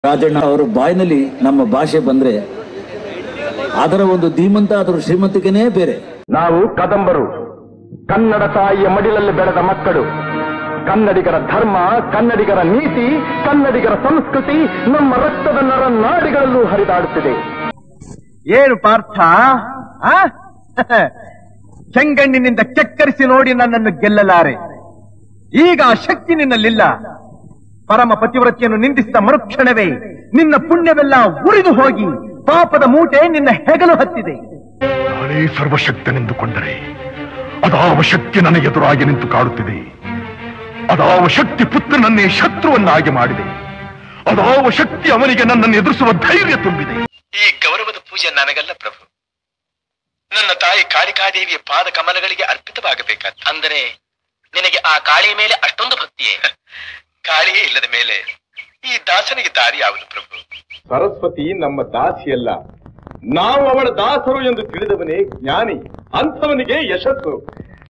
ರಾಜಣ್ಣ ಅವರ ಬಾಯಿನಲ್ಲಿ ನಮ್ಮ ಭಾಷೆ ಬಂದ್ರೆ ಅದರ ಒಂದು ಧೀಮಂತ ಅದರ ಶ್ರೀಮಂತಿಕೆನೇ ಬೇರೆ ನಾವು ಕದಂಬರು ಕನ್ನಡ ತಾಯಿಯ ಮಡಿಲಲ್ಲಿ ಬೆಳೆದ ಮಕ್ಕಳು ಕನ್ನಡಿಗರ ಧರ್ಮ ಕನ್ನಡಿಗರ ನೀತಿ ಕನ್ನಡಿಗರ ಸಂಸ್ಕೃತಿ ನಮ್ಮ ರಕ್ತದ ನರ ನಾಡಿಗಳಲ್ಲೂ ಹರಿದಾಡುತ್ತಿದೆ ಏನು ಪಾರ್ಥ ಆ? ಚೆಂಗಣ್ಣಿನಿಂದ ಕೆಕ್ಕರಿಸಿ ನೋಡಿ ನನ್ನನ್ನು ಗೆಲ್ಲಲಾರೆ ಈಗ ಆ ಶಕ್ತಿ ನಿನ್ನಲ್ಲಿಲ್ಲ ಪರಮ ಪತಿವ್ರತೆಯನ್ನು ನಿಂದಿಸಿದ ಮರುಕ್ಷಣವೇ ನಿನ್ನ ಪುಣ್ಯವೆಲ್ಲ ಉರಿದು ಹೋಗಿ ಪಾಪದ ಮೂಟೆ ನಿನ್ನ ಹೆಗಲು ಹತ್ತಿದೆ ನಾನೇ ಸರ್ವಶಕ್ತನೆಂದುಕೊಂಡರೆ ಅದಾವ ಶಕ್ತಿ ನನ್ನ ಎದುರಾಗಿ ನಿಂತು ಕಾಡುತ್ತಿದೆ ಅದಾವ ಶಕ್ತಿ ಪುತ್ರನನ್ನೇ ಶತ್ರುವನ್ನಾಗಿ ಮಾಡಿದೆ ಅದಾವ ಶಕ್ತಿ ಅವನಿಗೆ ನನ್ನನ್ನು ಎದುರಿಸುವ ಧೈರ್ಯ ತುಂಬಿದೆ ಈ ಗೌರವದ ಪೂಜೆ ನನಗಲ್ಲ ಪ್ರಭು ನನ್ನ ತಾಯಿ ಕಾಳಿಕಾದೇವಿಯ ಪಾದ ಕಮಲಗಳಿಗೆ ಅರ್ಪಿತವಾಗಬೇಕಾದ ಅಂದರೆ ನಿನಗೆ ಆ ಕಾಳಿಯ ಮೇಲೆ ಅಷ್ಟೊಂದು ಭಕ್ತಿಯೇ ಕಾಳಿಯೇ ಇಲ್ಲದ ಮೇಲೆ ಈ ದಾಸನಿಗೆ ದಾರಿ ಯಾವುದು ಪ್ರಭು ಸರಸ್ವತಿ ನಮ್ಮ ದಾಸಿಯಲ್ಲ ನಾವು ಅವಳ ದಾಸರು ಎಂದು ತಿಳಿದವನೇ ಜ್ಞಾನಿ ಅಂಥವನಿಗೆ ಯಶಸ್ಸು